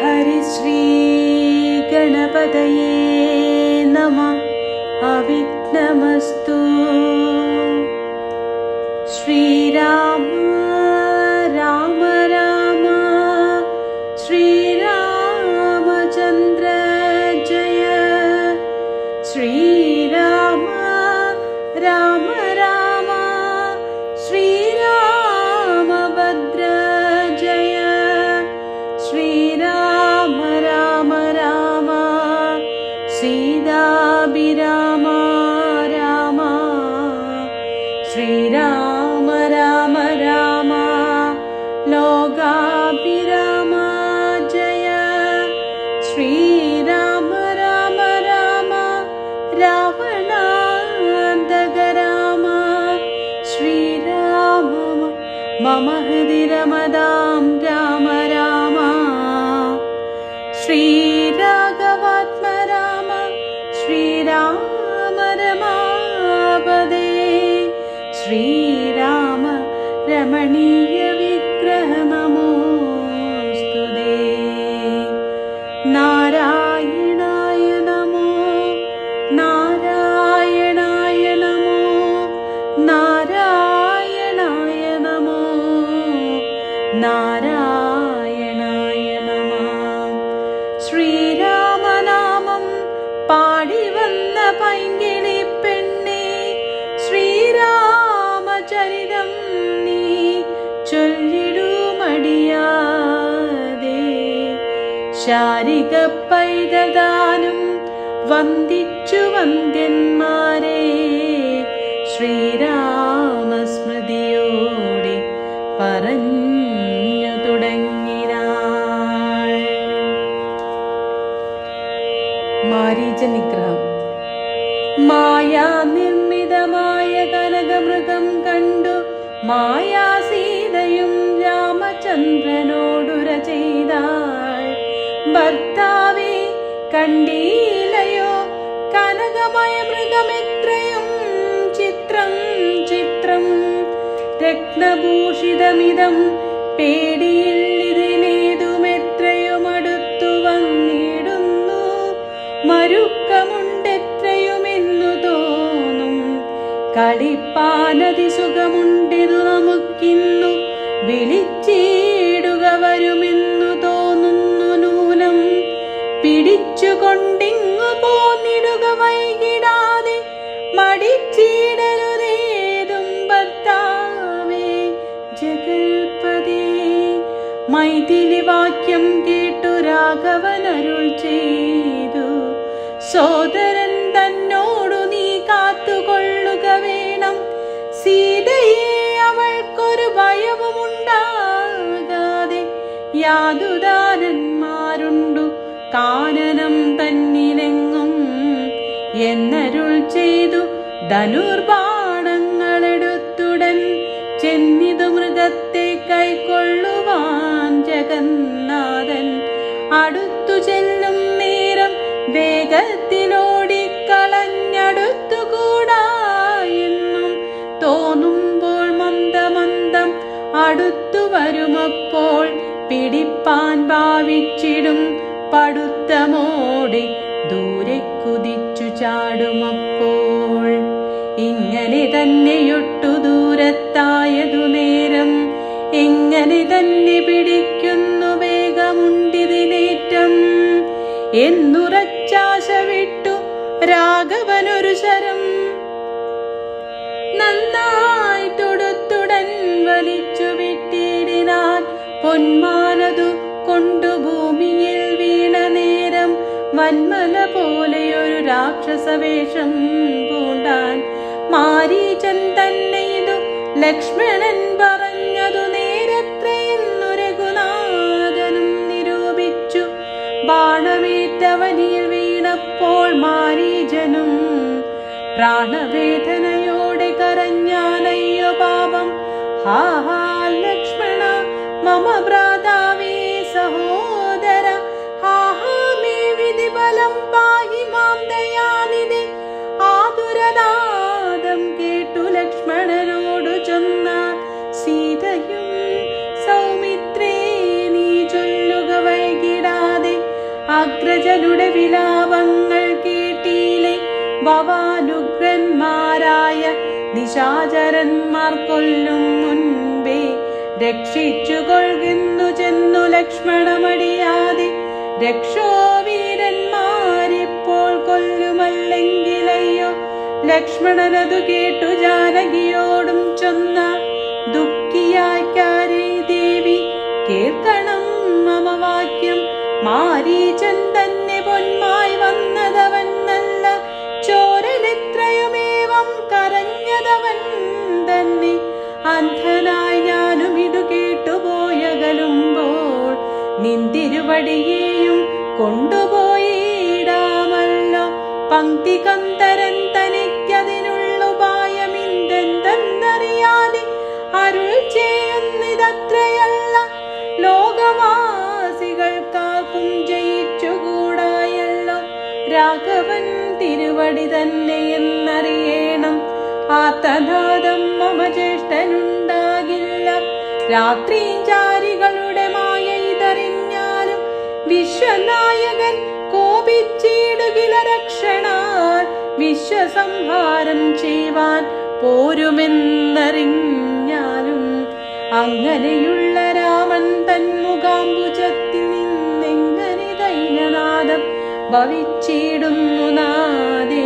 ഹരിശ്രീ ഗണപതയേ നമ അവിഘ്നമസ്തു ശ്രീരാമ രാമ രാമ ശ്രീരാമചന്ദ്ര ജയ ശ്രീരാമ രാമ രാമ ശ്രീരാമഭദ്ര ജയ ശ്രീരാമ രാമ രാമ സീതാഭിരാമ രാമ ശ്രീരാമ രാമ രാമ ലോകാഭിരാമ ജയ ശ്രീരാമ രാമ രാമ രാവണാന്തക രാമ ശ്രീരാമ മമ ഹൃദി രമതാം രാമ രാമ ശ്രീരാഘവാത്മ രാമ ശ്രീരാമ രമാപദേ ശ്രീരാമ രമണീയ വിഗ്രഹ നമോസ്തുതേ നാരായണായ നമോ നാരായണായ നമോ നാരായണായ നമോ നാരായണായ നമ ശ്രീരാമനാമം പാടി വന്ന പൈങ്കിളി പെണ്ണേ ശ്രീരാമചരിതം നീ ചൊല്ലിടുമടിയാതെ ശാരിക പൈതദാനം വന്ദിച്ചു വന്ദ്യന്മാരെ ശ്രീരാമസ്മൃതിയോടെ പറഞ്ഞു തുടങ്ങിനാൾ മാരീച നിഗ്രഹം മായാ നിർമ്മിതമായ കനകമൃഗം കണ്ടു മായാസീതയും രാമചന്ദ്രനോടുര ചെയ്താൾ ഭർത്താവേ കണ്ടീലയോ കനകമയ മൃഗമെത്രയും ചിത്രം ചിത്രം രത്നഭൂഷിതമിതം പേടിയിൽ ഇതിനേതുമെത്രയും അടുത്തു വന്നിടുന്നു മരുക്കമുണ്ടെത്രയുമെന്നു തോന്നും കളിപ്പാനതി സുഖമുണ്ടിതു നമുക്കിന്നു വിളിച്ചിടുക വരുമെന്നു തോന്നുന്നു നൂനം പിടിച്ചുകൊണ്ടിങ്ങു പോന്നിടുക വൈകിടാതെ മടിച്ചിടരുതേതും ഭർത്താവേ ജഗൽപതേ മൈഥിലി വാക്യം കേട്ടു രാഘവൻ അരുൾ ചെയ്തു സോദരൻ തന്നോടു നീ കാത്തുകൊള്ളുക വേണം സീതയെ അവൾക്കൊരു ഭയവുമുണ്ടാകാതെ യാതുദാനന്മാരുണ്ടു കാനനം തന്നിലെങ്ങും എന്നരുൾ ചെയ്തു ധനുർബാണങ്ങളെടുത്തുടൻ ചെന്നിതു മൃഗത്തെ കൈക്കൊള്ളുവാൻ ജഗന്നാഥൻ അടുത്തു ചെല്ലും നേരം വേഗത്തിലോടിക്കളഞ്ഞടുത്തുകൂടാ എന്നും തോന്നുമ്പോൾ മന്ദമന്ദം അടുത്തു വരുമപ്പോൾ പിടിപ്പാൻ ഭാവിച്ചിടും പടുത്തമോടെ ദൂരെ കുതിച്ചു ചാടുമപ്പോൾ ഇങ്ങനെ തന്നെയൊട്ടു ദൂരത്തായതു നേരം എങ്ങനെ തന്നെ പിടിക്കുന്നു വേഗമുണ്ടിതിനേറ്റം എന്നുറച്ചാശ വിട്ടു രാഘവനൊരു ശരം നന്നായി തൊടുത്തുടൻ വലിച്ചു വിട്ടിടിനാൻ പൊന്മാനതു കൊണ്ടു ഭൂമിയിൽ വീണ നേരം വന്മല പോലെയൊരു രാക്ഷസവേഷം പൂണ്ടാൻ മാരീചൻ തന്നെ ഇതു ലക്ഷ്മണൻ പറഞ്ഞതു നേരത്രയെന്നു രഘുനാഥനും നിരൂപിച്ചു ബാണമേറ്റവനിൽ വീണപ്പോൾ മാരീജനും പ്രാണവേദനയോടെ കരഞ്ഞാനയ്യോ പാപം ഹാ ഹാ ലക്ഷ്മണ മമ ഭ്രാതാവേ സഹോദര ഹാ ഹാ മേ വിധി ബലം പാഹി മാം ദയാനിധി ആതുരനാദം കേട്ടു ലക്ഷ്മണനോടു ചൊന്ന സീതയും സൗമിത്രേ നീ ചൊല്ലുക വൈകിടാതെ അഗ്രജനുടെ വിലാപങ്ങൾ കേട്ടീലെ ഭവാനുഗ്രന്മാരായ നിശാചരന്മാർ കൊല്ലും മുൻപേ രക്ഷിച്ചു കൊള്ളുന്നു ചെന്നു ലക്ഷ്മണമടിയാതെ രക്ഷോ വീരന്മാരിപ്പോൾ കൊല്ലുമല്ലെങ്കിലയ്യോ ലക്ഷ്മണനതു കേട്ടു ജാനകിയോടും ചൊന്ന ദുഃഖിയാക്കാരേ ദേവി കേൾക്കണം മമ വാക്യം മാരീചൻ തന്നെ പൊന്മായി വന്നതവൻ നല്ല ചോരലെത്രയുമേവം കരഞ്ഞതവൻ തന്നെ അന്ധനായി ഞാനും ഇതു കേട്ടുപോയകലുമ്പോൾ നിന്തിരുവടിയെയും കൊണ്ടുപോയിടാമല്ലോ പങ്ക്തി കന്തരൻ തനിക്കതിനുള്ളുപായമിന്തെന്തെന്നറിയാതെ അരുൾ ചെയ്യുന്നിതത്രയല്ല ലോകവാസികൾക്കാർക്കും ജയിച്ചുകൂടായല്ലോ രാഘവൻ തിരുവടി തന്നെ എന്നറിയണം ആർത്തനാദം മമ ജ്യേഷ്ഠനുണ്ടാകില്ല രാത്രിയും ചാരികളുടെ മായ ഇതറിഞ്ഞാലും വിശ്വനായകൻ കോപിച്ചിടുകില രക്ഷണാൽ വിശ്വസംഹാരം ചെയ്യുവാൻ പോരുമെന്നറിഞ്ഞാലും അങ്ങനെയുള്ള രാമൻ തൻ മുഖാംബുജത്തിൽ നിന്നെങ്ങനെ ദൈനനാദം ഭവിച്ചിടുന്നു നാദേ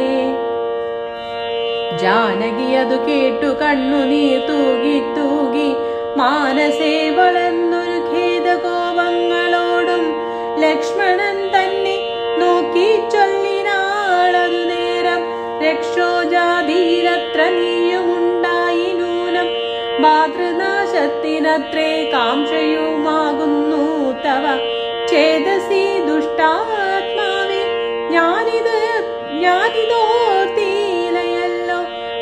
ജാനകി അതു കേട്ടു കണ്ണുനീർ തൂകി തൂകി മാനസേ വളർന്നൊരു ഖേദകോപങ്ങളോടും ലക്ഷ്മണൻ തന്നെ നോക്കി ചൊല്ലിനാളതു നേരം രക്ഷോജാതിയിലത്ര നീയുമുണ്ടായി നൂനം മാതൃനാശത്തിനത്രേ കാംക്ഷയുമാകുന്നു തവ ചേതസി ദുഷ്ടാത്മാവേ ഞാനിത് ഞാനിതോർത്തിയിലയല്ലോ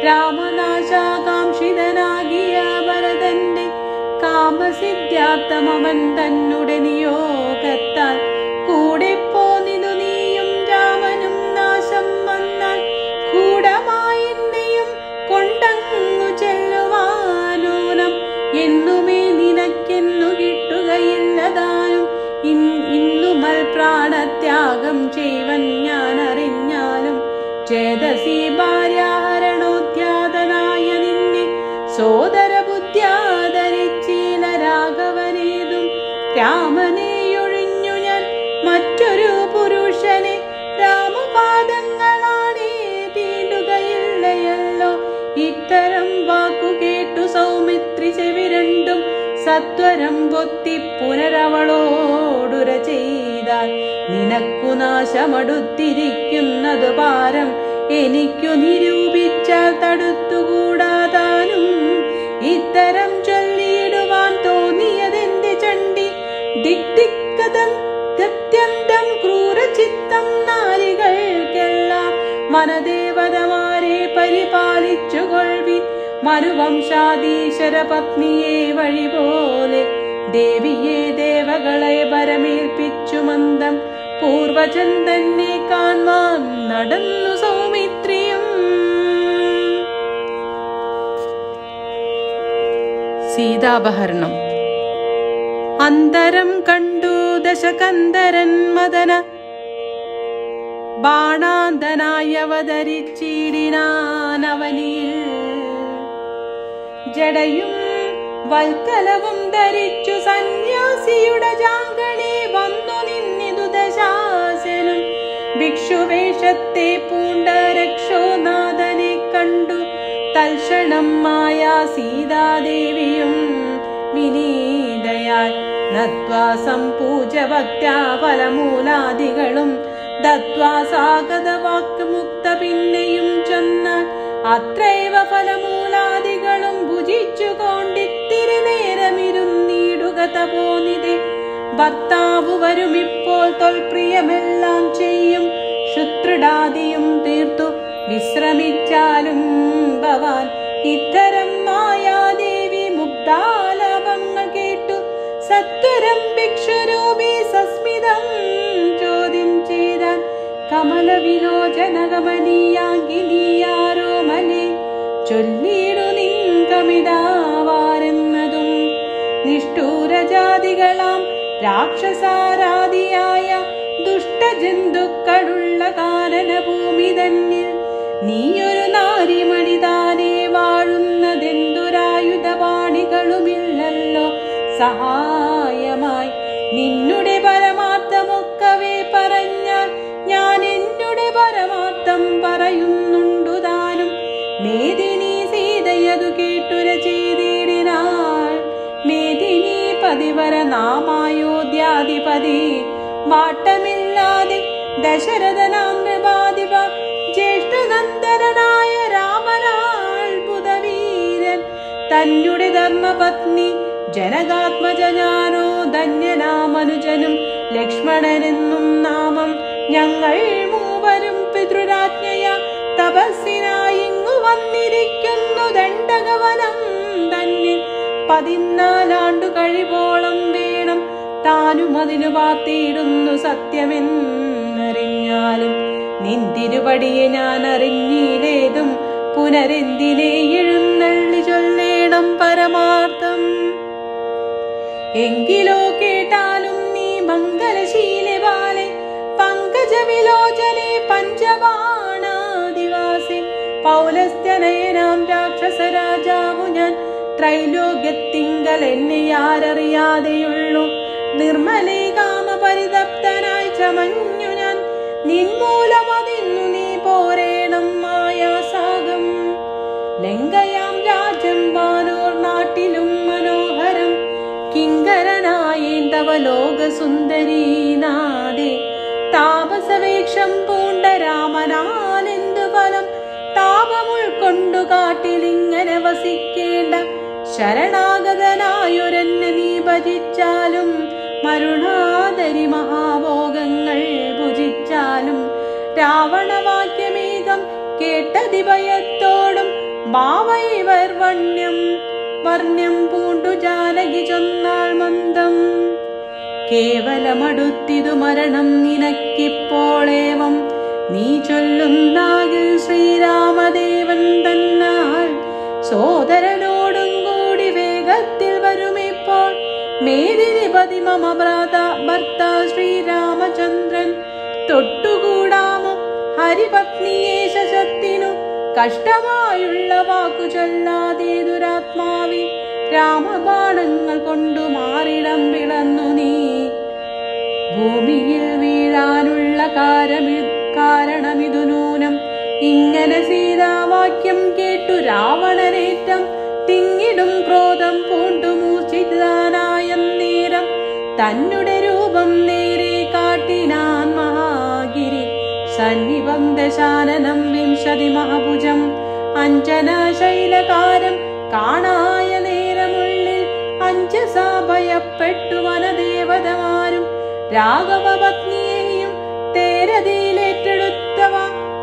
രാമനാശാകാംക്ഷിതനാകിയ ഭരതന്റെ കാമസിദ്ധ്യാർത്ഥമവൻ തന്നുടെ നിയോഗത്താൽ കൂടെ പോന്നിതു നീയും രാമനും നാശം വന്നാൽ കൂടമായി എന്നെയും കൊണ്ടങ്ങു ചെല്ലുവാനൂനം എന്നുമേ നിനക്കെന്നു കിട്ടുകയില്ലതാനും ഇന്നുമൽ പ്രാണത്യാഗം ചെയ്വൻ ഞാൻ അറിഞ്ഞാലും ചേതസി ഭാര്യാഹരണോദ്യാതനായ നിന്നെ സോദര ബുദ്ധ്യാധരിച്ചീല രാഘവനേതും രാമനെയൊഴിഞ്ഞു ഞാൻ മറ്റൊരു പുരുഷനെ രാമപാദങ്ങളാണേ തീണ്ടുകയില്ലയല്ലോ ഇത്തരം വാക്കു കേട്ടു സൗമിത്രി ചെവി രണ്ടും സത്വരം പൊത്തി പുനരവളോടുര ചെയ്താൽ നിനക്കു നാശമടുത്തിരിക്കുന്നതു പാരം എനിക്കു നിരൂപിച്ചാൽ തടുത്തുകൂടാതാനും ഇത്തരം ചൊല്ലിയിടുവാൻ തോന്നിയതെന്റെ ചണ്ടി ദിക്തിക്കതം ഗത്യന്തം ക്രൂരചിത്തം നാരികൾക്കെല്ലാം മനദേവതമാരെ പരിപാലിച്ചു കൊൾവി മരുവംശാദീശ്വര പത്നിയെ വഴി പോലെ ദേവിയെ ദേവകളെ പരമേൽപ്പിച്ചു മന്ദം പൂർവജൻ തന്നെ കാൺമാൻ നടന്നു സൗമിത്രിയും സീതാപഹരണം അന്തരം കണ്ടു ദശകന്ധരൻ മദന ബാണാന്തനായി അവതരിച്ചിടിനാനവനിൽ ജടയും വൽക്കലവും ധരിച്ചു സന്യാസിയുടെ ജാഗളെ വന്നു നിന്നിതു ദശാസനും ഭിക്ഷുവേഷത്തെ പൂണ്ട രക്ഷോനാഥനെ കണ്ടു തൽക്ഷണം മായ സീതാദേവിയും വിനീതയാൽ നത്വാ സംപൂജ ഭക്ത്യാ ഫലമൂലാദികളും ദത്വാ സാഗത വാക്ക് മുക്ത പിന്നെയും ചൊന്നാൽ അത്രൈവ ഫലമൂലാദികളും ഭുജിച്ചു കൊണ്ടിത്തിരി നേരമിരുന്നീടുക തപോനിതെ ഭർത്താവ് വരുമിപ്പോൾ തൊൽപ്രിയമെല്ലാം ചെയ്യും ശുത്രുടാദിയും തീർത്തു വിശ്രമിച്ചാലും ഭവാൻ ഇത്തരം മായാദേവി മുക്താലാപങ്ങൾ കേട്ടു സത്വരം ഭിക്ഷുരൂപി സസ്മിതം ചോദ്യം ചെയ്താൻ കമല വിലോചനകമനീയാങ്കിനീയാരോമനെ ചൊല്ലിയിടു നിൻകമിതാവാരെന്നതും നിഷ്ഠൂരജാതികളാം രാക്ഷസാരാദിയായ ദുഷ്ടജന്തുക്കളുള്ള കാനനഭൂമി തന്നിൽ നീയൊരു നാരിമണി താനേ വാഴുന്നതെന്തൊരായുധപാണികളുമില്ലല്ലോ സഹായമായി നിന്നുടെ പരമാർത്ഥമൊക്കവേ പറഞ്ഞാൽ ഞാൻ എന്നുടെ പരമാർത്ഥം പറയുന്നുണ്ടു താനും മേദിനി സീതയതു കേട്ടുര ചെയ്തിടിനാൾ മേദിനി പതിവര നാമായോധ്യാധിപതി വാട്ടമില്ലാതെ ദശരഥനാം നൃപാധിപ ജ്യേഷ്ഠനന്ദനായ രാമനാത്ഭുതവീരൻ തന്നുടെ ധർമ്മപത്നി ജനകാത്മജനാനോ ധന്യനാമനുജനും ലക്ഷ്മണനെന്നും നാമം ഞങ്ങൾ മൂവരും പിതൃരാജ്ഞയ തപസ്സിനായിങ്ങു വന്നിരിക്കുന്നു ദണ്ഡകവനം തന്നെ പതിനാലാണ്ടു കഴിവോളം വേണം താനും അതിനു പാർത്തിയിടുന്നു സത്യമെന്നറിഞ്ഞാലും നിന്തിരുവടിയെ ഞാൻ അറിഞ്ഞിലേതും പുനരെന്തിനെ എഴുന്നള്ളി ചൊല്ലേണം പരമാർത്ഥം എങ്കിലോ കേട്ടാലും നീ മംഗലശീലവാലെ പങ്കജ വിലോചനെ പഞ്ചബാണാദിവാസി പൗലസ്ത്യനയനാം രാക്ഷസരാജാവു ഞാൻ ത്രൈലോക്യത്തിങ്കൽ എന്നെ ആരറിയാതെയുള്ളൂ നിർമ്മലേ കാമപരിതപ്തനായി ചമഞ്ഞു ഞാൻ നിൻമൂലമതിന്നു നീ പോരേണം മായാസാഗം ലങ്കയാം രാജ്യം വാനോർ നാട്ടിലും മനോഹരം കിങ്കരനായേന്തവ ലോകസുന്ദരീനാദേ താപസവേഷം പൂണ്ട രാമനാലെന്തു ഫലം താപമുൾക്കൊണ്ടു കാട്ടിലിങ്ങനെ വസിക്കേണ്ട ശരണാഗതനായൊരെന്നെ നീ ഭജിച്ചാലും മരുണാദരി മഹാഭോഗങ്ങൾ ഭുജിച്ചാലും രാവണവാക്യമേകം കേട്ടതിഭയത്തോടും ഭാവൈവർ വണ്യം വർണ്ണ്യം പൂണ്ടു ജാനകി ചൊന്നാൾ മന്ദം കേവലമടുത്തിതു മരണം നിനക്കിപ്പോളേവം നീ ചൊല്ലുന്നാകിൽ ശ്രീരാമദേവൻ തന്നാൽ സോദരനോടും കൂടി വേഗത്തിൽ വരുമിപ്പോൾ മേദിനിപതി മമ ഭ്രാത ഭർത്ത ശ്രീരാമചന്ദ്രൻ തൊട്ടുകൂടാമോ ഹരിപത്നിയെ ശശത്തിനു കഷ്ടമായുള്ള വാക്കു ചൊല്ലാതെ ദുരാത്മാവി രാമബാണങ്ങൾ കൊണ്ടു മാറിടം വിളന്നു നീ ഭൂമിയിൽ വീഴാനുള്ള കാരമി കാരണമിതു നൂനം ഇങ്ങനെ സീതാവാക്യം കേട്ടു രാവണനേറ്റം തിങ്ങിടും ക്രോധം പൂണ്ടു മൂർച്ഛിതാനായ നേരം തന്നെ രൂപം നേരെ കാട്ടിനാൻ മഹാഗിരി സന്നിപം ദശാനനം വിംശതി മഹഭുജം അഞ്ജന ശൈലകാരം കാണായ നേരമുള്ളിൽ അഞ്ചസാ ഭയപ്പെട്ടു വനദേവതമാരും രാഘവ പത്നിയെയും തേരതിയിലേറ്റെടുത്തവ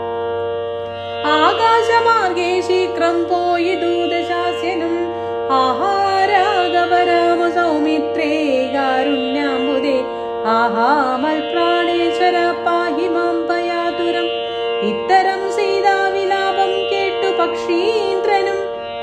ആകാശമാർഗേ ശീഘ്രം പോയി ദൂതശാസ്യനും ആഹാരാഘവ രാമ സൗമിത്രേ കാരുണ്യാമ്പുദേ ആഹാമൽ പ്രാണേശ്വര പാഹി മാം പയാതുരം ഇത്തരം സീതാവിലാപം കേട്ടു പക്ഷീന്ദ്രനും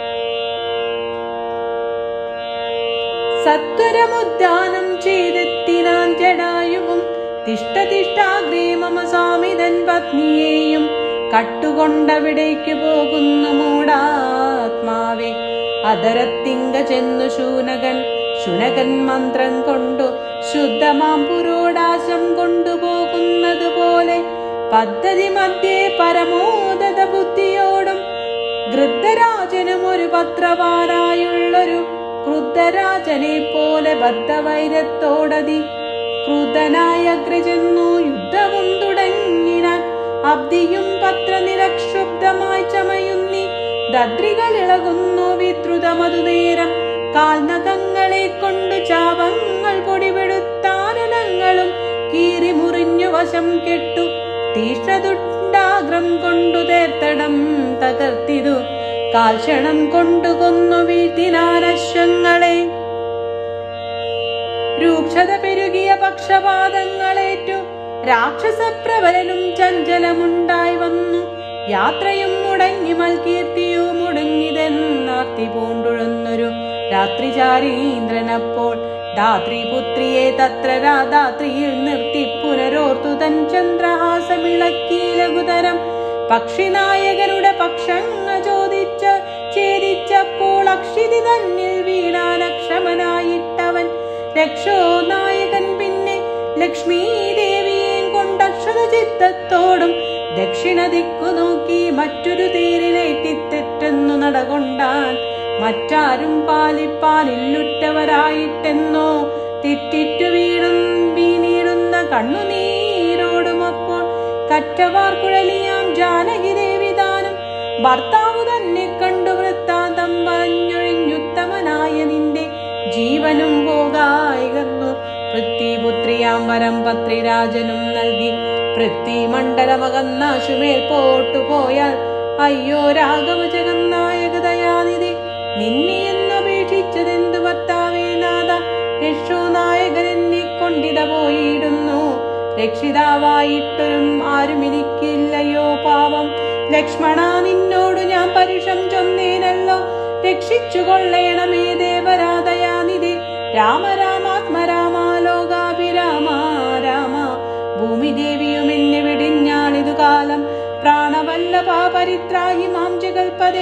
സത്വരമുദ്ധാനം ചെയ്തെത്തിനാൻ ജടായുവും തിഷ്ടതിഷ്ടാഗ്രേ മമ സ്വാമിതൻ പത്നിയെയും കട്ടുകൊണ്ടവിടേക്ക് പോകുന്നു മൂടാത്മാവേ അതരത്തിങ്ക ചെന്നു ശൂനകൻ ശുനകൻ മന്ത്രം കൊണ്ടു ശുദ്ധമാം പുരോടാശം കൊണ്ടുപോകുന്നത് പോലെ പദ്ധതി മധ്യേ പരമോദത ബുദ്ധിയോടും ഗൃദ്ധരാജനും ഒരു പത്രവാനായുള്ളൊരു ക്രുദ്ധരാജനെ പോലെ ബദ്ധവൈരത്തോടതി ക്രുദ്ധനായ അഗ്രചെന്നു യുദ്ധവും തുടങ്ങിനാൻ അബ്ദിയും പത്രനിരക്ഷുബ്ധമായി ചമയുന്നി ദദ്രികൾ ഇളകുന്നു വിദ്രുതമതു നേരം കാൽനഖങ്ങളെ കൊണ്ട് ചാപങ്ങൾ പൊടിപെടുത്താനനങ്ങളും കീറി മുറിഞ്ഞു വശം കെട്ടു തീഷ്ണതുണ്ടാഗ്രം കൊണ്ടു തേർത്തടം തകർത്തിതു കാൽക്ഷണം കൊണ്ടു കൊന്നു വീഴ്ത്തിനാനശ്വങ്ങളെ രൂക്ഷത പെരുകിയ പക്ഷപാതങ്ങളേറ്റു രാക്ഷസപ്രവരനും ചഞ്ചലമുണ്ടായി വന്നു യാത്രയും മുടങ്ങി മൽകീർത്തിയു മുടങ്ങിതെന്നാർത്തി പൂണ്ടുഴന്നൊരു രാത്രിചാരീന്ദ്രനപ്പോൾ ധാത്രിപുത്രിയെ തത്ര രാധാത്രിയിൽ നിർത്തി പുനരോർത്തു തൻ ചന്ദ്രഹാസമിളക്കി ലഘുതരം പക്ഷിനായകരുടെ പക്ഷങ്ങ ചോദിച്ച ഛേദിച്ചപ്പോൾ അക്ഷിതി തന്നിൽ വീണാനക്ഷമനായിട്ടവൻ രക്ഷോ നായകൻ പിന്നെ ലക്ഷ്മീ ദേവിയെയും കൊണ്ടക്ഷത ചിത്തത്തോടും ദക്ഷിണ ദിക്കു നോക്കി മറ്റൊരു തേരിലേറ്റിത്തെറ്റെന്നു നടകൊണ്ടാൻ മറ്റാരും പാലിപ്പാനില്ലുറ്റവരായിട്ടെന്നോ തിറ്റിറ്റു വീണും വീണിടുന്ന കണ്ണുനീരോടും അപ്പോൾ കറ്റവാർ കുഴലിയാം ജാനകി ദേവി താനും ഭർത്താവു തന്നെ കണ്ടു വൃത്താന്തം പറഞ്ഞൊഴിഞ്ഞുത്തമനായ നിന്റെ ജീവനും പോകായികന്നു പൃഥ്വിപുത്രിയാം വരം പത്രിരാജനും നൽകി പൃഥ്വി മണ്ഡലമകന്നാശുമേൽ പോട്ടു പോയാൽ അയ്യോ രാഘവ ജഗന്നായക ദയാനിധി നിന്നെ എന്നപേക്ഷിച്ചതെന്തു ഭർത്താവേ നാഥ രക്ഷോ നായകൻ എന്നെ കൊണ്ടിത പോയിടുന്നു രക്ഷിതാവായിട്ടൊരും ആരും എനിക്കില്ലയോ പാവം ലക്ഷ്മണ നിന്നോട് ഞാൻ പരുഷം ചൊന്നേനല്ലോ രക്ഷിച്ചു കൊള്ളേണമേ ദേവരാധയാനിധി രാമ രാമാത്മരാമ ലോകാഭിരാമ രാമ ഭൂമിദേവിയും എന്നെ വെടിഞ്ഞാണിതു കാലം പ്രാണവല്ലഭ പരിത്രാഹി മാം ജഗൽപദേ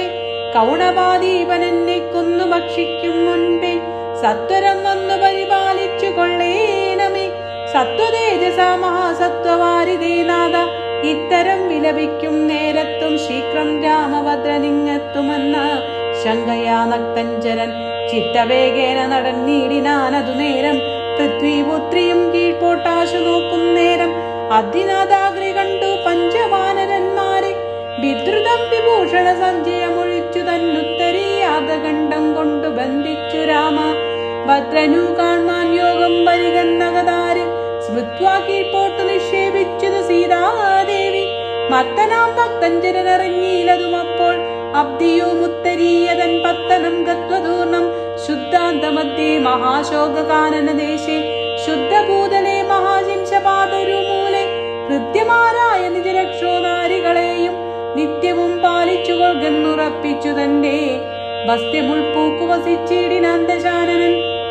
കൗണപാദീപൻ എന്നെ കൊന്നു ഭക്ഷിക്കും മുൻപേ സത്വരം വന്നു പരിപാലിച്ചു കൊള്ളേണമേ സത്വതേജസ മഹാസത്വവാരിതേ നാഥ ഇത്തരം വിലപിക്കും നേരത്തും ശീഘ്രം രാമഭദ്രനിങ്ങെത്തുമെന്ന ശങ്കയാ നക്തഞ്ചരൻ ചിത്തവേഗേന നടന്നീടിനാനതു നേരം പൃഥ്വിപുത്രിയും കീഴ്പോട്ടാശു നോക്കും നേരം അധിനാഥാഗ്രി കണ്ടു പഞ്ചവാനരന്മാരെ വിദ്രുതം വിഭൂഷണ സഞ്ചയമൊഴിച്ചു തന്നുത്തരീയാതകണ്ഠം കൊണ്ടു ബന്ധിച്ചു രാമ ഭദ്രനു കാൺമാൻ യോഗം പരിഗന്നകതാര് സ്മൃത്വാ കീഴ്പോട്ടു നിക്ഷേപിച്ചത് സീതാദേവി മത്തനാം ഭക്തഞ്ചരനറിഞ്ഞീലതുമപ്പോൾ അബ്ദിയോ മുത്തരീയതൻ പത്തനം ഗത്വദൂർണം ശുദ്ധാന്തമധ്യേ മഹാശോകാനന ദേശേ ശുദ്ധഭൂതലെ മഹാശിംശപാതൊരു മൂലെ ഹൃദ്യമാരായ നിജരക്ഷോ നാരികളെയും നിത്യവും പാലിച്ചു കൊൾകെന്നുറപ്പിച്ചു തന്റെ വസ്ത്യമുൾപ്പൂക്കു വസിച്ചിടിനാന്തശാനനൻ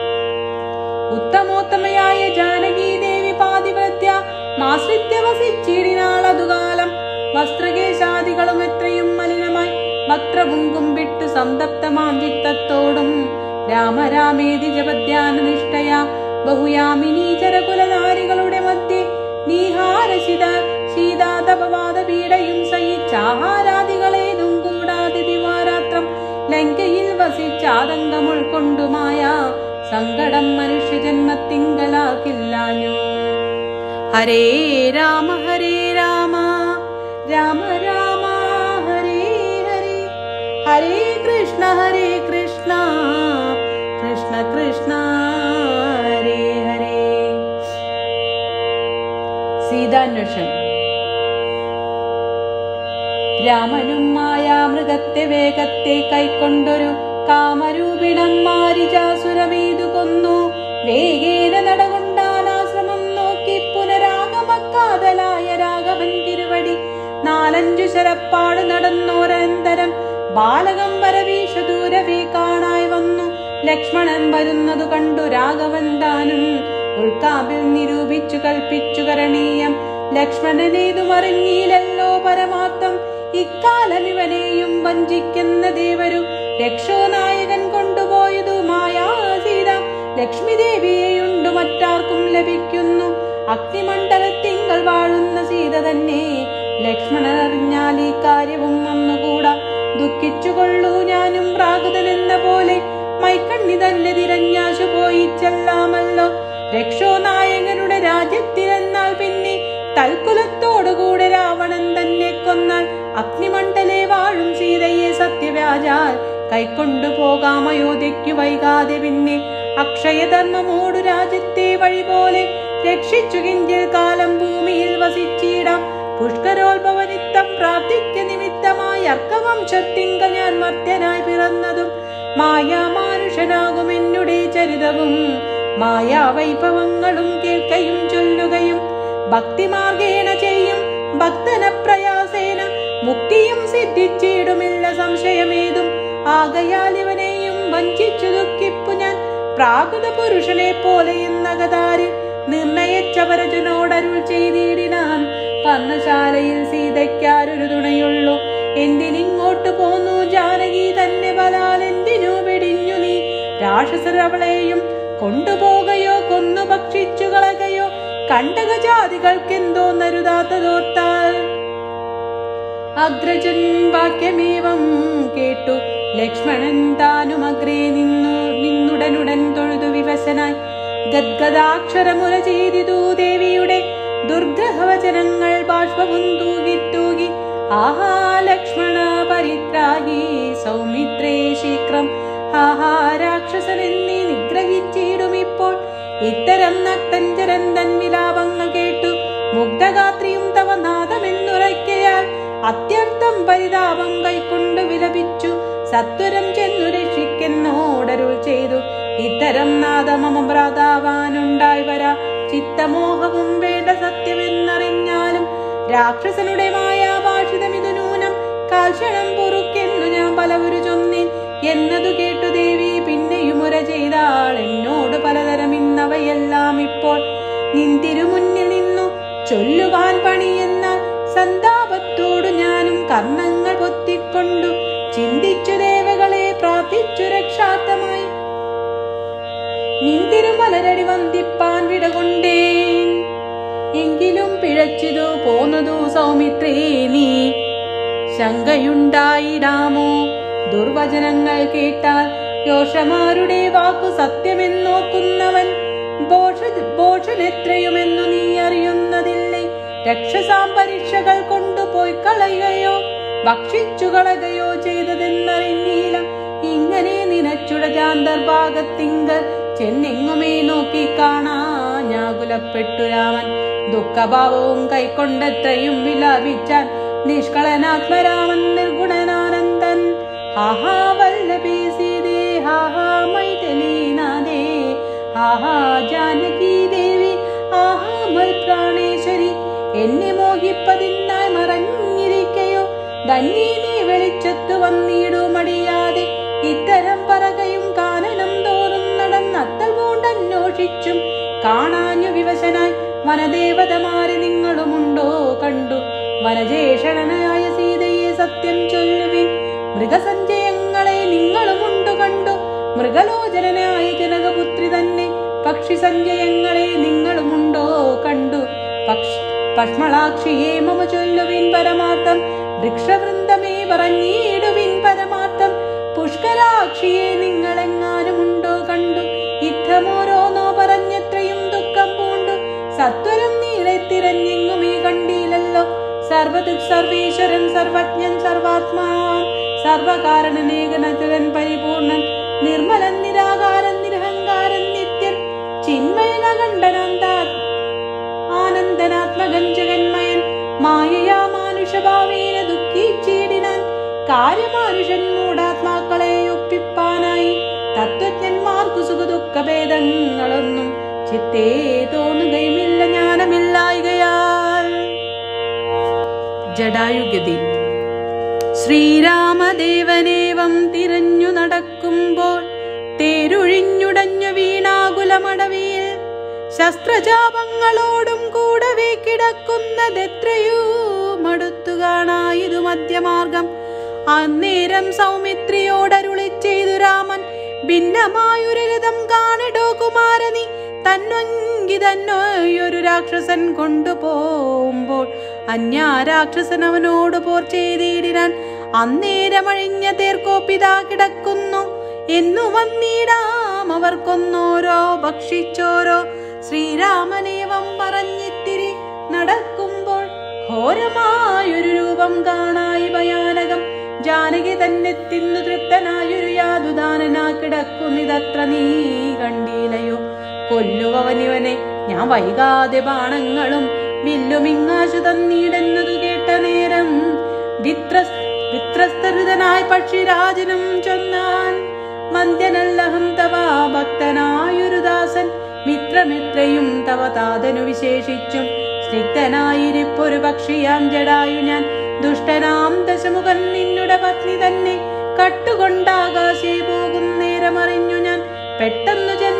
ഉത്തമോത്തമയായ ജാനകി ദേവി പാതിവൃത്യ മാശ്രിത്യ വസിച്ചിടിനാളതുകാലം വസ്ത്രകേശാദികളും എത്രയും മലിനമായി വക്രവും കുമ്പിട്ടു സംതപ്തമാം ചിത്തത്തോടും രാമരാമേതി ജപധ്യാന നിഷ്ഠയ ബഹുയാമിനീ ചരകുലനാരികളുടെ മധ്യേ നീഹാരശിത ശീതാതപവാദ പീഡയും സഹിച്ചാഹാരാദികളേതും കൂടാതെ ദിവാരാത്രം ലങ്കയിൽ വസിച്ചാതങ്കം ഉൾക്കൊണ്ടുമായ സങ്കടം മനുഷ്യജന്മത്തിങ്കലാക്കില്ലാഞ്ഞു ഹരേ രാമ ഹരേ രാമ രാമ രാമ ഹരേ ഹരേ ഹരേ കൃഷ്ണ ഹരേ കൃഷ്ണ കൃഷ്ണ കൃഷ്ണ ഹരേ ഹരേ സീതാന്വേഷണം രാമനും മായാമൃഗത്തെ വേഗത്തെ കൈക്കൊണ്ടൊരു കാമരൂപിണം മാരിജാസുരമേതു കൊന്നു വേഗേന നടകൊണ്ടാനാശ്രമം നോക്കി പുനരാഗമക്കാതലായ രാഘവൻ തിരുവടി നാലഞ്ചു ശരപ്പാട് നടന്നോരനന്തരം ബാലകം വരവീഷ ദൂരവേ കാണായി വന്നു ലക്ഷ്മണൻ വരുന്നതു കണ്ടു രാഘവൻ താനും ഉൾക്കാമ്പിൽ നിരൂപിച്ചു കൽപ്പിച്ചു കരണീയം ലക്ഷ്മണനേതുമറിഞ്ഞീലല്ലോ പരമാർത്ഥം ഇക്കാലം ഇവനെയും വഞ്ചിക്കുന്ന ദേവരു രക്ഷോ നായകൻ കൊണ്ടുപോയതു മായാ സീത ലക്ഷ്മി ദേവിയെയുണ്ടു മറ്റാർക്കും ലഭിക്കുന്നു അഗ്നിമണ്ഡലത്തിങ്കൾ വാഴുന്ന സീത തന്നെ ലക്ഷ്മണൻ അറിഞ്ഞാൽ ഈ കാര്യവും വന്നുകൂടാ ദുഃഖിച്ചുകൊള്ളൂ ഞാനും പ്രാകൃതനെന്ന പോലെ മൈക്കണ്ണി തന്നെ തിരഞ്ഞാശു പോയി ചെല്ലാമല്ലോ രക്ഷോ നായകനുടെ രാജ്യത്തിലെന്നാൽ പിന്നെ തൽക്കുലത്തോടുകൂടെ രാവണൻ തന്നെ കൊന്നാൽ അഗ്നിമണ്ഡലെ വാഴും സീതയെ സത്യവ്യാജാൽ കൈക്കൊണ്ടു പോകാം അയോധ്യയ്ക്കു വൈകാതെ പിന്നെ അക്ഷയധർമ്മമോടു രാജ്യത്തെ വഴി പോലെ രക്ഷിച്ചു കിഞ്ചിൽ കാലം ഭൂമിയിൽ വസിച്ചിടാം പുഷ്കരോത്ഭവനിത്തം പ്രാപ്തിക്ക് നിമിത്തമായി അർക്കവംശത്തിങ്ക ഞാൻ മർത്യനായി പിറന്നതും മായാമാനുഷനാകും എന്നുടെ ചരിതവും മായാവൈഭവങ്ങളും കേൾക്കയും ചൊല്ലുകയും ഭക്തിമാർഗേണ ചെയ്യും ഭക്തന പ്രയാസേന മുക്തിയും സിദ്ധിച്ചിടുമില്ല സംശയമേതും ആകയാൽ ഇവനെയും വഞ്ചിച്ചു ദുഃഖിപ്പു ഞാൻ പ്രാകൃത പുരുഷനെ പോലെ എന്നകതാര് നിർണയിച്ചവരജനോടരുൾ ചെയ്തിടിനാൻ പർണശാലയിൽ സീതയ്ക്കാരൊരു തുണയുള്ളൂ എന്തിനിങ്ങോട്ട് പോന്നു ജാനകി തന്നെ ബലാൽ എന്തിനു വെടിഞ്ഞു നീ രാക്ഷസർ അവളെയും കൊണ്ടുപോകയോ കൊന്നു ഭക്ഷിച്ചു കളകയോ കണ്ടകജാതികൾക്കെന്തോ നരുതാത്തതോർത്താൽ അഗ്രജൻ വാക്യമേവം കേട്ടു ലക്ഷ്മണൻ താനും അഗ്രേ നിന്നു നിന്നുടനുടൻ തൊഴുതു വിവശനായി ഗദ്ഗദാക്ഷരമുല ചെയ്തിതു ദേവിയുടെ ദുർഗ്രഹവചനങ്ങൾ ബാഷ്പവും തൂകി തൂകി ആഹാ ലക്ഷ്മണ പരിത്രാഹി സൗമിത്രേ ശീക്രം ആഹാ രാക്ഷസനെന്നെ നിഗ്രഹിച്ചിടും ഇപ്പോൾ ഇത്തരം നക്തഞ്ചരൻ തൻ വിലാപങ്ങൾ കേട്ടു മുഗ്ധഗാത്രിയും തവ നാദമെന്നുറയ്ക്കയാൽ അത്യർത്ഥം പരിതാപം കൈക്കൊണ്ട് വിലപിച്ചു സത്വരം ചെന്നു രക്ഷിക്കുന്നോടരുൾ ചെയ്തു ഇത്തരം നാദമമ ഭ്രാതാവാനുണ്ടായി വരാ ചിത്തമോഹവും വേണ്ട സത്യമെന്നറിഞ്ഞാലും രാക്ഷസനുടെ മായാഭാഷിതമിതു നൂനം കാൽക്ഷണം പൊറുക്കെന്നു ഞാൻ പലവരു ചൊന്നേൻ എന്നതു കേട്ടു ദേവി പിന്നെയും ഉര ചെയ്താൾ എന്നോട് പലതരം ഇന്നവയെല്ലാം ഇപ്പോൾ നിന്തിരുമുന്നിൽ നിന്നു ചൊല്ലുവാൻ പണിയെന്നാൽ സന്താപത്തോടു ഞാനും കർണങ്ങൾ പൊത്തിക്കൊണ്ടു ചിന്തിച്ചു ദേവകളെ പ്രാർത്ഥിച്ചു രക്ഷാർത്ഥമായി നിന്തിരുമലരടി വന്ദിപ്പാൻ വിടകൊണ്ടേൻ എങ്കിലും പിഴച്ചിതു പോന്നതു സൗമിത്രേ നീ ശങ്കയുണ്ടായിടാമോ ദുർവചനങ്ങൾ കേട്ടാൽ യോഷമാരുടെ വാക്കു സത്യമെന്നോക്കുന്നവൻ ഭോഷ ഭോഷനെത്രയുമെന്നു നീ അറിയുന്നതില്ലേ രക്ഷസാം പരീക്ഷകൾ കൊണ്ടുപോയി കളയുകയോ ഭക്ഷിച്ചു കളയുകയോ ചെയ്തതെന്നറിഞ്ഞീല ഇങ്ങനെ നിനച്ചുട ജാന്തർഭാഗത്തിങ്കൽ ചെന്നെങ്ങുമേ നോക്കി കാണാ ഞാകുലപ്പെട്ടു രാമൻ ദുഃഖഭാവവും കൈക്കൊണ്ടെത്രയും വിലാപിച്ചാൻ നിഷ്കളനാത്മരാമൻ നിർഗുണനാനന്ദൻ ഹാഹാ വല്ലഭേ സീതേ ഹാഹാ മൈഥിലീനാഥേ ആഹാ ജാനകി ദേവി ആഹാ മൽ പ്രാണേശ്വരി എന്നെ മോഹിപ്പതിനായി മറഞ്ഞിരിക്കയോ ധന്യേ നീ വെളിച്ചത്തു വന്നിടു മടിയാതെ ഇത്തരം പറകയും കാനനം തോറും നടന്നത്തൽ പൂണ്ടന്വേഷിച്ചും കാണാഞ്ഞു വിവശനായി വനദേവതമാരെ നിങ്ങളുമുണ്ടോ കണ്ടു വനജേഷണനായ സീതയെ സത്യം ചൊല്ലുവിൻ മൃഗസഞ്ചയങ്ങളെ നിങ്ങളുമുണ്ടു കണ്ടു മൃഗലോചനായ ജനകപുത്രി തന്നെ പക്ഷി സഞ്ചയങ്ങളെ നിങ്ങളുമുണ്ടോ കണ്ടു പക്ഷി പഷ്മളാക്ഷിയെ മമ ചൊല്ലുവിൻ പരമാർത്ഥം വൃക്ഷവൃന്ദമേ പറഞ്ഞിടുവിൻ പരമാർത്ഥം പുഷ്കരാക്ഷിയെ നിങ്ങളെങ്ങാനുമുണ്ടോ കണ്ടു ഇത്തമോരോന്നോ പറഞ്ഞത്രയും ദുഃഖം പൂണ്ടു സത്വരം നീളെ തിരഞ്ഞെങ്ങുമേ കണ്ടീലല്ലോ സർവദു സർവേശ്വരൻ സർവജ്ഞൻ സർവാത്മാ സർവകാരണനേകനചരൻ പരിപൂർണൻ നിർമ്മലൻ നിരാകാരൻ നിരഹങ്കാരൻ നിത്യൻ ചിന്മയനകണ്ഠനാന്താ ആനന്ദനാത്മകൻ ജഗന്മയൻ മായയാ മാനുഷഭാവേന ദുഃഖിച്ചീടിനാൻ കാര്യമാനുഷൻ മൂടാത്മാക്കളെ ഒപ്പിപ്പാനായി തത്വജ്ഞന്മാർക്കു സുഖദുഃഖ ഭേദങ്ങളൊന്നും ചിത്തേ തോന്നുകയുമില്ല ജ്ഞാനമില്ലായികയാൽ ജടായുഗതി ശ്രീരാമദേവനേവം തിരഞ്ഞു നടക്കുമ്പോൾ തേരുഴിഞ്ഞുടഞ്ഞു വീണാകുലമടവിയിൽ ശസ്ത്രജാപങ്ങളോടും കൂടവേ കിടക്കുന്നതെത്രയോ മടുത്തു കാണായിതു മധ്യമാർഗം അന്നേരം സൗമിത്രിയോടരുളി ചെയ്തു രാമൻ ഭിന്നമായൊരരഥം കാണടോ കുമാരനി തന്നൊങ്കി തന്നൊരു രാക്ഷസൻ കൊണ്ടുപോകുമ്പോൾ അന്യാരാക്ഷസൻ അവനോട് പോർ ചെയ്തിടിനാൻ അന്നേരമഴിഞ്ഞ തേർക്കോപ്പിതാ കിടക്കുന്നു എന്നു വന്നിടാം അവർക്കൊന്നോരോ ഭക്ഷിച്ചോരോ ശ്രീരാമനേവം പറഞ്ഞിത്തിരി നടക്കുമ്പോൾ ഘോരമായൊരു രൂപം കാണായി ഭയാനകം ജാനകി തന്നെ തിന്നു തൃപ്തനായൊരു യാതുദാനനാ കിടക്കുന്നിതത്ര നീ കണ്ടീലയോ കൊല്ലുവവനിവനെ ഞാൻ വൈകാതെ ബാണങ്ങളും വില്ലുമിങ്ങാശു തന്നീടെന്നതു കേട്ട നേരം വിത്ര വിത്രസ്തൃതനായ പക്ഷിരാജനും ചൊന്നാൻ മന്ദ്യനല്ലഹം തവ ഭക്തനായൊരു ദാസൻ മിത്രമിത്രയും തവ താതനു വിശേഷിച്ചും സ്നിഗ്ധനായിരിപ്പൊരു പക്ഷിയാം ജടായു ഞാൻ ദുഷ്ടനാം ദശമുഖൻ നിന്നുടെ പത്നി തന്നെ കട്ടുകൊണ്ടാകാശേ പോകും നേരമറിഞ്ഞു ഞാൻ പെട്ടെന്നു ജന്മ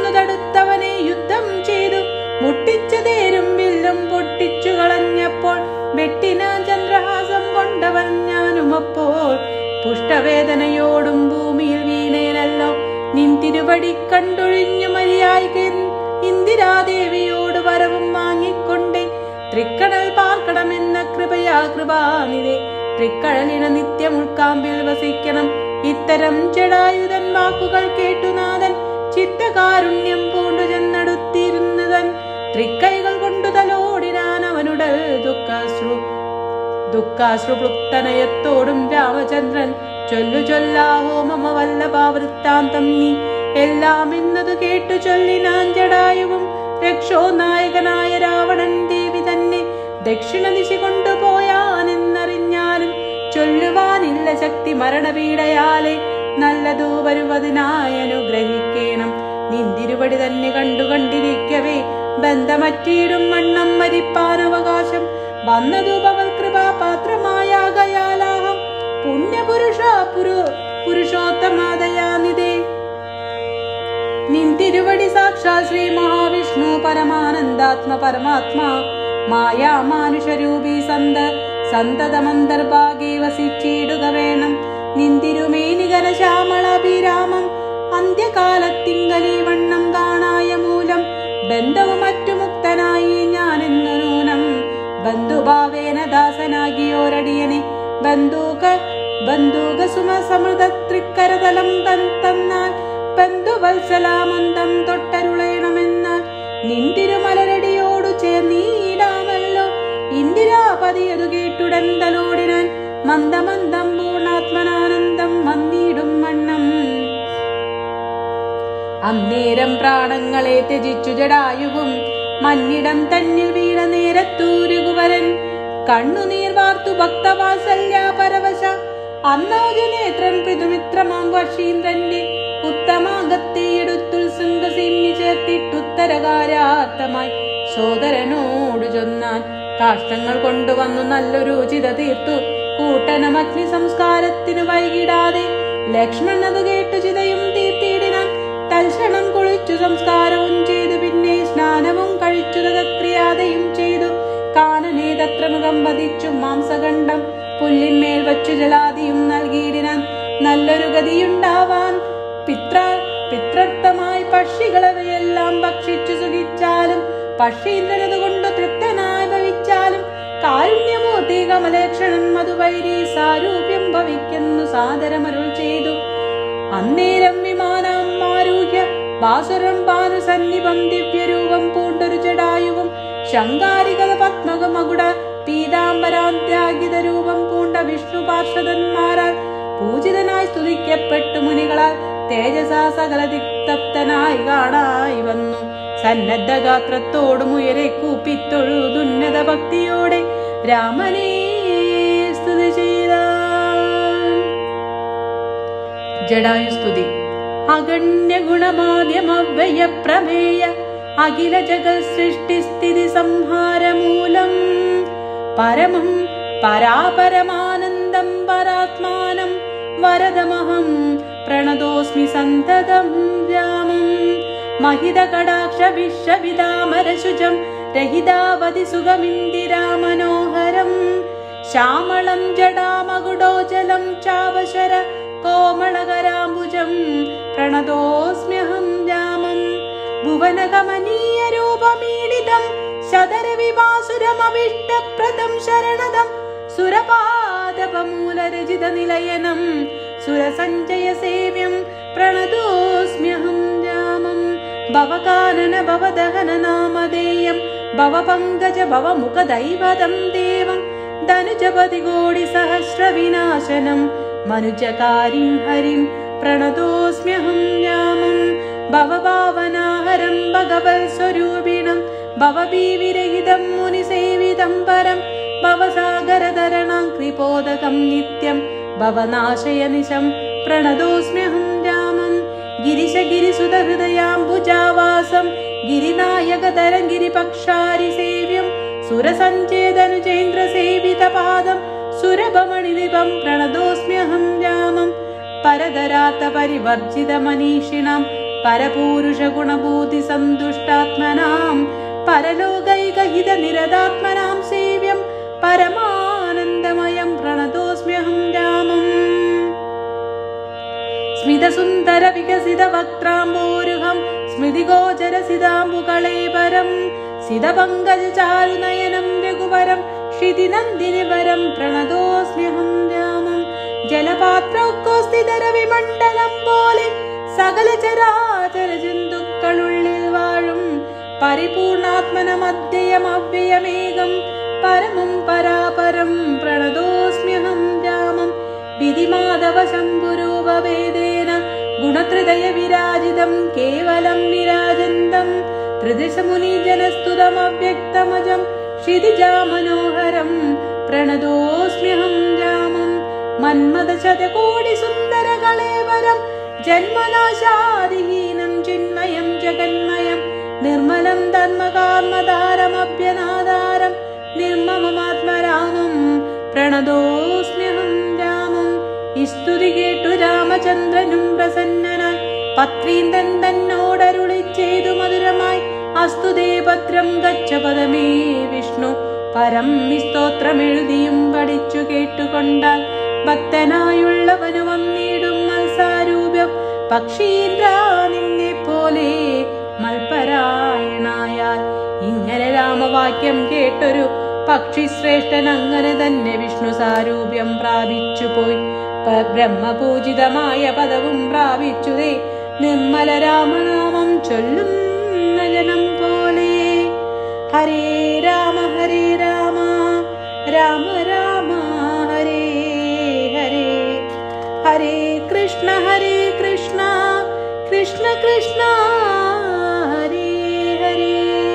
പുഷ്ടവേദനയോടും ഭൂമിയിൽ വീണേനല്ലോ നിൻ തിരുവടി കണ്ടൊഴിഞ്ഞു മര്യായികൻ ഇന്ദിരാദേവിയോട് വരവും വാങ്ങിക്കൊണ്ടേ തൃക്കടൽ പാർക്കണമെന്ന കൃപയാ കൃപാനിതേ തൃക്കടലിന നിത്യം ഉൾക്കാമ്പിൽ വസിക്കണം ഇത്തരം ജടായുധൻ വാക്കുകൾ കേട്ടുനാഥൻ ചിത്തകാരുണ്യം പൂണ്ടു ചെന്നടുത്തിരുന്നതൻ തൃക്കൈകൾ കൊണ്ടു തലോടിനാൻ അവനുടൽ ദുഃഖശ്രു ദുഃഖാശ്രുപ്ലുപ്തനയത്തോടും രാമചന്ദ്രൻ ചൊല്ലു ചൊല്ലാഹോ മമ വല്ലഭാവൃത്താന്തം നീ എല്ലാം എന്നതു കേട്ടു ചൊല്ലിനാൻ ജടായുവും രക്ഷോ നായകനായ രാവണൻ ദേവി തന്നെ ദക്ഷിണ ദിശ കൊണ്ടുപോയാനെന്നറിഞ്ഞാലും ചൊല്ലുവാനില്ല ശക്തി മരണപീഡയാലെ നല്ലതു വരുവതിനായി അനുഗ്രഹിക്കേണം നിന്തിരുവടി തന്നെ കണ്ടു കണ്ടിരിക്കവേ ബന്ധമറ്റീടും വണ്ണം മരിപ്പാൻ അവകാശം വന്നതു പവൽ കൃപാപാത്രമായാകയാലാഹം പുണ്യപുരുഷ പുരു പുരുഷോത്തമാദയാനിതേ നിൻ തിരുവടി സാക്ഷാൽ ശ്രീ മഹാവിഷ്ണു പരമാനന്ദാത്മ പരമാത്മാ മായാ മാനുഷരൂപി സന്ത സന്തതമന്തർഭാഗേ വസിച്ചിടുക വേണം നിന്തിരുമേനികര ശ്യാമളാഭിരാമം അന്ത്യകാലത്തിങ്കലീ വണ്ണം കാണായ മൂലം ബന്ധവും മറ്റു മുക്തനായി ഞാനെന്നു നൂനം ബന്ധുഭാവേന ദാസനാകിയോരടിയനെ ബന്ധൂക ബന്ധൂക സുമ സമൃദ്ധ തൃക്കരതലം തൻ തന്നാൽ ബന്ധുവത്സലാമന്തം തൊട്ടരുളയണമെന്ന് നിന്തിരുമലരടിയോടു ചേർന്നീടാമല്ലോ ഇന്ദിരാപതിയതു കേട്ടുടൻ തലോടിനാൻ മന്ദമന്ദം പൂർണാത്മനാനന്ദം വന്നിടും വണ്ണം അന്നേരം പ്രാണങ്ങളെ ത്യജിച്ചു ജടായുവും മന്നിടം തന്നിൽ വീണ നേരത്തൂരുകുവരൻ കണ്ണുനീർ വാർത്തു ഭക്തവാത്സല്യ പരവശ അന്നോജനേത്രൻ പിതുമിത്രമാം വശീന്ദ്രന്റെ ഉത്തമാംഗത്തെ എടുത്തുൽ ശൃംഗസേന്യ ചേർത്തിട്ടുത്തരകാരാർത്ഥമായി സോദരനോട് ചൊന്നാൻ കാഷ്ടങ്ങൾ കൊണ്ടുവന്നു നല്ലൊരു ചിത തീർത്തു കൂട്ടനം അഗ്നി സംസ്കാരത്തിനു വൈകിടാതെ ലക്ഷ്മൺ അത് കേട്ടു ചിതയും തീർത്തിയിടിനാൻ തൽക്ഷണം കുളിച്ചു സംസ്കാരവും ചെയ്തു പിന്നെ സ്നാനവും കഴിച്ചു തകക്രിയാതയും ചെയ്തു കാനനെ തത്ര മുഖം വധിച്ചു മാംസഖണ്ഡം പുല്ലിന്മേൽ വച്ചു ജലാദിയും നൽകിയിടിനാൻ നല്ലൊരു ഗതിയുണ്ടാവാൻ പിത്ര പിത്രർത്ഥമായി പക്ഷികളവയെല്ലാം ഭക്ഷിച്ചു സുഖിച്ചാലും പക്ഷീന്ദ്രനത് കൊണ്ട് തൃപ്തനായി ഭവിച്ചാലും കാരുണ്യമൂർത്തി കമലേക്ഷണൻ മധുവൈരി സാരൂപ്യം ഭവിക്കുന്നു സാദരമരുൾ ചെയ്തു അന്നേരം വിമാനം ആരൂഹ്യ ബാസുരം പാനു സന്നിപം ദിവ്യരൂപം പൂണ്ടൊരു ജടായുവും ശങ്കാരികത പത്മകമകുട പീതാംബരാന്ത്യാഗിത രൂപം പൂണ്ട വിഷ്ണു പാർഷദന്മാരാൽ പൂജിതനായി സ്തുതിക്കപ്പെട്ടു മുനികളാൽ തേജസാ സകല ദിക്തപ്തനായി കാണായി വന്നു സന്നദ്ധ ഗാത്രത്തോടും ഉയരെ കൂപ്പിത്തൊഴുതുന്നത ഭക്തിയോടെ രാമനെ സ്തുതി ചെയ്ത ജടായുസ്തുതി അഗണ്യ ഗുണമാദ്യമവ്യയ പ്രമേയ അഖില ജഗത് സൃഷ്ടിസ്ഥിതി സംഹാരമൂലം പരമം പരാപരമാനന്ദം പരാത്മാനം വരദമഹം പ്രണതോസ്മി സന്തതം രാമം महिद कडाक्ष विश्वविदामरशुजं रहितावधि सुगमिन्दिरामनोहरम् श्यामलं जडामगुडोजलं चावशर कोमलकराम्बुजं प्रणतोऽस्म्यहं रामम् भुवनगमनीयरूपमीडितं शतरविवासुरमविष्टप्रदं शरणदं सुरपादपमूलरजितनिलयनं सुरसञ्जयसेव्यं प्रणतोऽस्म्यहं रामम् भवकानन भवदहन नामधेयं भवपङ्कज भवमुखदैवतं देवं धनुजपति कोटिसहस्रविनाशनं मनुजकारिं हरिं प्रणतोऽस्म्यहं रामं भवभावनाहरं भगवत्स्वरूपिणं भवभीविरहितं मुनिसेवितं परं भवसागरतरणं कृपोदकं नित्यं भवनाशयनिशं प्रणतोऽस्म्यहं रामम् गिरिशगिरिसुतहृदयाम्बुजावासं गिरिनायकतरं गिरिपक्षारिसेव्यं सुरसञ्चेदनुचेन्द्रसेवितपादं सुरभमणिदिवं प्रणतोऽस्म्यहं रामं परदरातपरिवर्जितमनीषिणां परपूरुषगुणभूतिसन्तुष्टात्मनां परलोकैकहितनिरदात्मनां सेव्यं परमानन्दमयं प्रणतोऽस्म्यहं रामम् സുന്ദര വികസിത വക്രാംബോരുഹം സ്മൃതിഗോചരസിതാംബുകളേപരം സിതപങ്കജ ചാരുനയനം രഘുവരം ക്ഷിതിനന്ദിനിവരം പ്രണതോസ്മ്യഹം രാമം ജലപാത്രൗക്കോസ്ഥിതര വിമണ്ഡലം പോലെ സകല ചരാചര ജന്തുക്കളുള്ളിൽ വാഴും പരിപൂർണാത്മനമദ്യയം അവ്യയമേകം പരമം പരാപരം പ്രണതോസ്മ്യഹം രാമം വിധിമാധവ ശംഭുരൂപഭേദേന ഗുണത്രിതയ വിരാജിതം കേവലം വിരാജന്തം ത്രിദശമുനിജനസ്തുതമവ്യക്തമജം ക്ഷിതിജാമനോഹരം പ്രണതോസ്മ്യഹം രാമം മന്മദ ശതകോടി സുന്ദര കളേവരം ജന്മനാശാദിഹീനം ചിന്മയം ജഗന്മയം നിർമ്മലം ധർമ്മകാർമ്മധാരമഭ്യനാധാരം നിർമ്മമമാത്മരാമം പ്രണതോസ്മ്യഹം രാമം ഈ സ്തുതി കേട്ടു രാമചന്ദ്രനും പ്രസന്നനായി പത്രീന്ദൻ തന്നോടരുളി ചെയ്തു മധുരമായി അസ്തുതേ പത്രം ഗച്ഛ പദമേ വിഷ്ണു പരം ഈ സ്തോത്രം എഴുതിയും പഠിച്ചു കേട്ടുകൊണ്ടാൽ ഭക്തനായുള്ളവനു വന്നിടും മത്സാരൂപ്യം പക്ഷീന്ദ്ര നിന്നെ പോലെ മൽപരായണായാൽ ഇങ്ങനെ രാമവാക്യം കേട്ടൊരു പക്ഷിശ്രേഷ്ഠൻ അങ്ങനെ തന്നെ വിഷ്ണു സാരൂപ്യം പ്രാപിച്ചു പോയി പ- ബ്രഹ്മപൂജിതമായ പദവും പ്രാപിച്ചുതേ നിർമ്മല രാമനാമം ചൊല്ലുന്ന ജനം പോലെ ഹരേ രാമ ഹരേ രാമ രാമ രാമ ഹരേ ഹരേ ഹരേ കൃഷ്ണ ഹരേ കൃഷ്ണ കൃഷ്ണ കൃഷ്ണ ഹരേ ഹരേ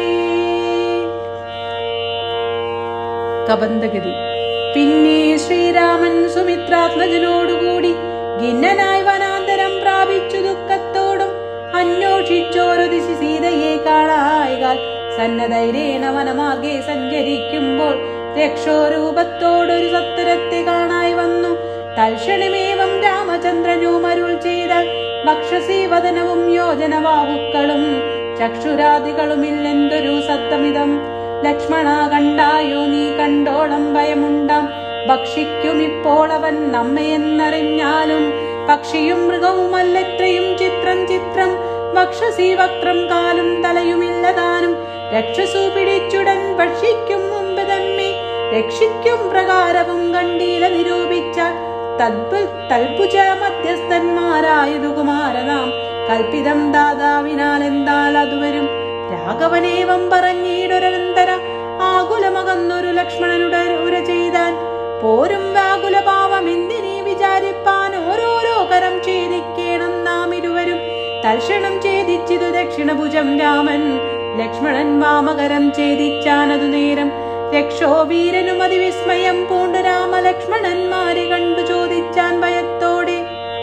കബന്ധഗതി പിന്നെ ശ്രീരാമൻ സുമിത്രാത്മജനോടുകൂടി ഖിന്നനായി വനാന്തരം പ്രാപിച്ചു ദുഃഖത്തോടും അന്വേഷിച്ചോരു ദിശി സീതയെ കാണായികാൽ സന്നദ്ധൈരേണ വനമാർഗെ സഞ്ചരിക്കുമ്പോൾ രക്ഷോരൂപത്തോടൊരു സത്വരത്തെ കാണായി വന്നു തൽക്ഷണമേവം രാമചന്ദ്രനും അരുൾ ചെയ്ത ഭക്ഷസീവദനവും യോജനബാഹുക്കളും ചക്ഷുരാദികളുമില്ലെന്തൊരു സത്തമിതം ലക്ഷ്മണ കണ്ടായോ നീ കണ്ടോളം ഭയമുണ്ടാം ഭക്ഷിക്കും ഇപ്പോൾ അവൻ നമ്മയെന്നറിഞ്ഞാലും പക്ഷിയും മൃഗവുമല്ലെത്രയും ചിത്രം ചിത്രം വക്ഷസി വക്രം കാലും തലയുമില്ലതാനും രക്ഷസു പിടിച്ചുടൻ ഭക്ഷിക്കും മുമ്പ് തന്നെ രക്ഷിക്കും പ്രകാരവും കണ്ടീല നിരൂപിച്ച തദ്ഭു തൽഭുജ മധ്യസ്ഥന്മാരായതു കുമാരനാം കൽപ്പിതം ദാതാവിനാൽ എന്താൽ അതുവരും രാഘവനേവം പറഞ്ഞിടൊരന്തര ആകുലമകന്നൊരു ലക്ഷ്മണനുടെ ഉര ചെയ്താൻ പോരും വ്യാകുല പാവം എന്തിനീ വിചാരിപ്പാൻ ഓരോരോ കരം ഛേദിക്കേണം നാം ഇരുവരും തൽക്ഷണം ഛേദിച്ചിതു ദക്ഷിണഭുജം രാമൻ ലക്ഷ്മണൻ വാമകരം ഛേദിച്ചാനതു നേരം രക്ഷോ വീരനും അതിവിസ്മയം പൂണ്ടു രാമലക്ഷ്മണന്മാരെ കണ്ടു ചോദിച്ചാൻ ഭയത്തോടെ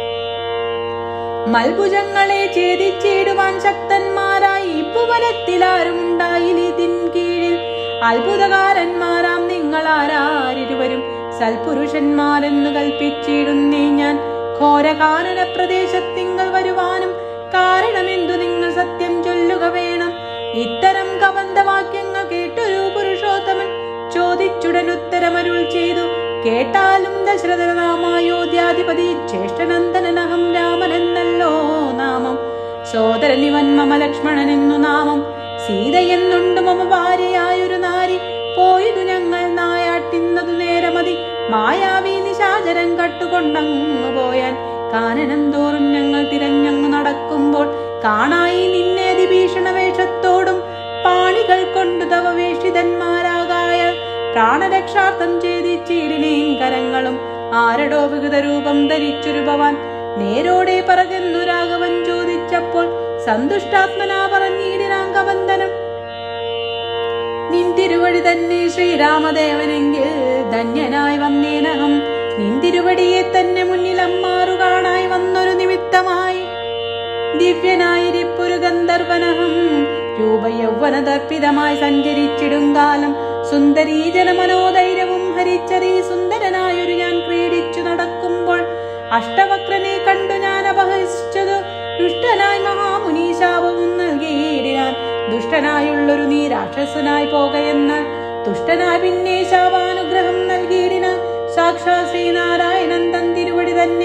മൽഭുജങ്ങളെ ഛേദിച്ചിടുവാൻ ശക്തന്മാരായി ഇപ്പുവനത്തിലാരും ഉണ്ടായിലിതിൻ കീഴിൽ അത്ഭുതകാരന്മാരാം നിങ്ങളാരാരിരുവരും സൽപുരുഷന്മാരെന്നു കൽപ്പിച്ചിടുന്നേ ഞാൻ ഘോരകാനന പ്രദേശത്തിങ്കൽ വരുവാനും കാരണമെന്തു നിങ്ങൾ സത്യം ചൊല്ലുക വേണം ഇത്തരം കബന്ധവാക്യങ്ങൾ കേട്ടൊരു പുരുഷോത്തമൻ ചോദിച്ചുടൻ ഉത്തരമരുൾ ചെയ്തു കേട്ടാലും ദശരഥനാമായോധ്യാധിപതി ജ്യേഷ്ഠനന്ദനനഹം രാമനെന്നല്ലോ നാമം സോദരനിവൻ മമ ലക്ഷ്മണനെന്നു നാമം സീതയെന്നുണ്ട് മമ ഭാര്യയായൊരു നാരി പോയതു ഞങ്ങൾ നായാട്ടിന്നതു നേരമതി മായാവി നിശാചരൻ കട്ടുകൊണ്ടങ്ങു പോയാൻ കാനനം തോറും ഞങ്ങൾ തിരഞ്ഞങ്ങു നടക്കുമ്പോൾ കാണായി നിന്നെ അതിഭീഷണ വേഷത്തോടും പാണികൾ കൊണ്ടു തവ വേഷിതന്മാരാകായ പ്രാണരക്ഷാർത്ഥം ഛേദിച്ചിടിനേൻ കരങ്ങളും ആരടോ വികൃത രൂപം ധരിച്ചൊരു ഭവാൻ നേരോടെ പറഞ്ഞെന്നു രാഘവൻ ചോദിച്ചപ്പോൾ സന്തുഷ്ടാത്മനാ പറഞ്ഞിടിനാം കബന്ധനം നിൻ തിരുവടി തന്നെ ശ്രീരാമദേവനെങ്കിൽ ധന്യനായി വന്നേനഹം നിൻ തിരുവടിയെ തന്നെ മുന്നിൽ അമ്മാറു കാണായി വന്നൊരു നിമിത്തമായി ദിവ്യനായിരിപ്പൊരു ഗന്ധർവനഹം രൂപയൗവനദർപ്പിതമായി സഞ്ചരിച്ചിടും കാലം സുന്ദരീജന മനോധൈര്യവും ഹരിച്ചതീ സുന്ദരനായൊരു ഞാൻ ക്രീഡിച്ചു നടക്കുമ്പോൾ അഷ്ടവക്രനെ കണ്ടു ഞാൻ അപഹസിച്ചതു ദുഷ്ടനായി മഹാമുനി ശാപവും നൽകിയിടിനാൻ ദുഷ്ടനായുള്ളൊരു നീ രാക്ഷസനായി പോകയെന്നാൽ തുഷ്ടനായി പിന്നെ ശാപാനുഗ്രഹം നൽകിയിടിനാൻ സാക്ഷാ ശ്രീനാരായണൻ തൻ തിരുവടി തന്നെ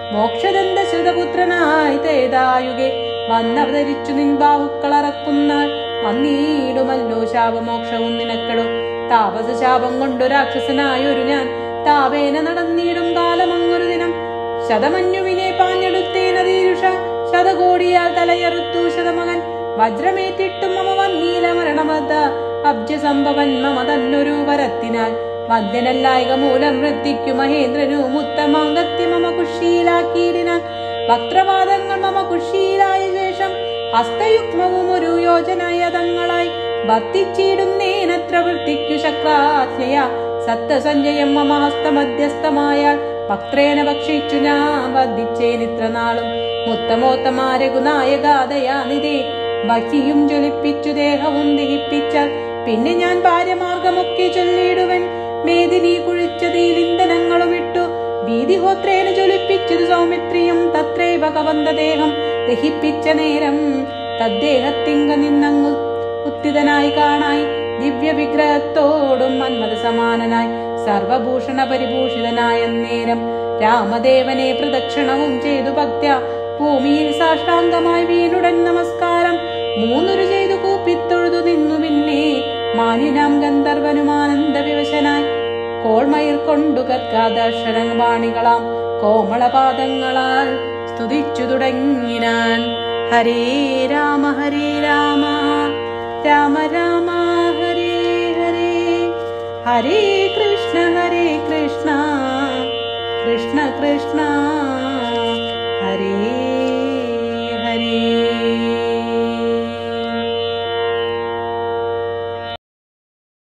മോക്ഷദന്ത ശുതപുത്രനായി തേതായുകെ വന്നവതരിച്ചു നിൻ ബാഹുക്കളറക്കുന്നാൾ വന്നീടുമല്ലോ ശാപമോക്ഷവും നിനക്കെടു താപസ ശാപം കൊണ്ടു രാക്ഷസനായൊരു ഞാൻ താപേന നടന്നിടും കാലമങ്ങൊരു ദിനം ശതമഞ്ഞുവിനെ പാഞ്ഞെടുത്തേനതീരുഷ ശതകോടിയാൽ തലയറുത്തു ശതമകൻ വജ്രമേറ്റിട്ടും മമ വന്നീല മരണമത അബ്ജസംഭവൻ മമ തന്നൊരു വരത്തിനാൽ വന്ദ്യനല്ലായക മൂലം വൃത്തിക്കു മഹേന്ദ്രനു മുത്തമാങ്കത്തി മമ കുഷിയിലാക്കിയിടിനാൻ വക്രവാദങ്ങൾ മമ കുഷിയിലായ ശേഷം ഹസ്തയുഗ്മവും ഒരു യോജനയതങ്ങളായി ഭക്തിച്ചിടുന്നേനത്ര വൃത്തിക്കു ശക്രാജ്ഞയ സത്യസഞ്ജയം മമ ഹസ്തമധ്യസ്ഥമായാൽ വക്രേന ഭക്ഷിച്ചു ഞാൻ വധിച്ചേനിത്ര നാളും മുത്തമോത്തമാ രഘുനായകാദയാനിതേ ഭക്തിയും ജ്വലിപ്പിച്ചു ദേഹവും ദഹിപ്പിച്ചാൽ പിന്നെ ഞാൻ ഭാര്യമാർഗമൊക്കെ ചൊല്ലിയിടുവൻ മേദിനി കുഴിച്ചതിൽ ഇന്ധനങ്ങളും ഇട്ടു വീതിഹോത്രേന ജ്വലിപ്പിച്ചത് സൗമിത്രിയും തത്രൈവ കവന്ത ദേഹം ദഹിപ്പിച്ച നേരം തദ്ദേഹത്തിങ്ക നിന്നങ്ങു ഉത്തിതനായി കാണായി ദിവ്യ വിഗ്രഹത്തോടും മന്മത സമാനനായി സർവഭൂഷണ പരിഭൂഷിതനായ നേരം രാമദേവനെ പ്രദക്ഷിണവും ചെയ്തു ഭക്ത്യ ഭൂമിയിൽ സാഷ്ടാംഗമായി വീണുടൻ നമസ്കാരം മൂന്നൊരു ചെയ്തു കൂപ്പിത്തൊഴുതു നിന്നു പിന്നെ മാന്യനാം ഗന്ധർവനും ആനന്ദ വിവശനായി കോൾമയിർ കൊണ്ടു ഗദ്ഗാദർശനവാണികളാം കോമളപാദങ്ങളാൽ സ്തുതിച്ചു തുടങ്ങിനാൻ ഹരേ രാമ ഹരേ രാമ രാമ രാമ ഹരേ ഹരേ ഹരേ കൃഷ്ണ ഹരേ കൃഷ്ണ കൃഷ്ണ കൃഷ്ണ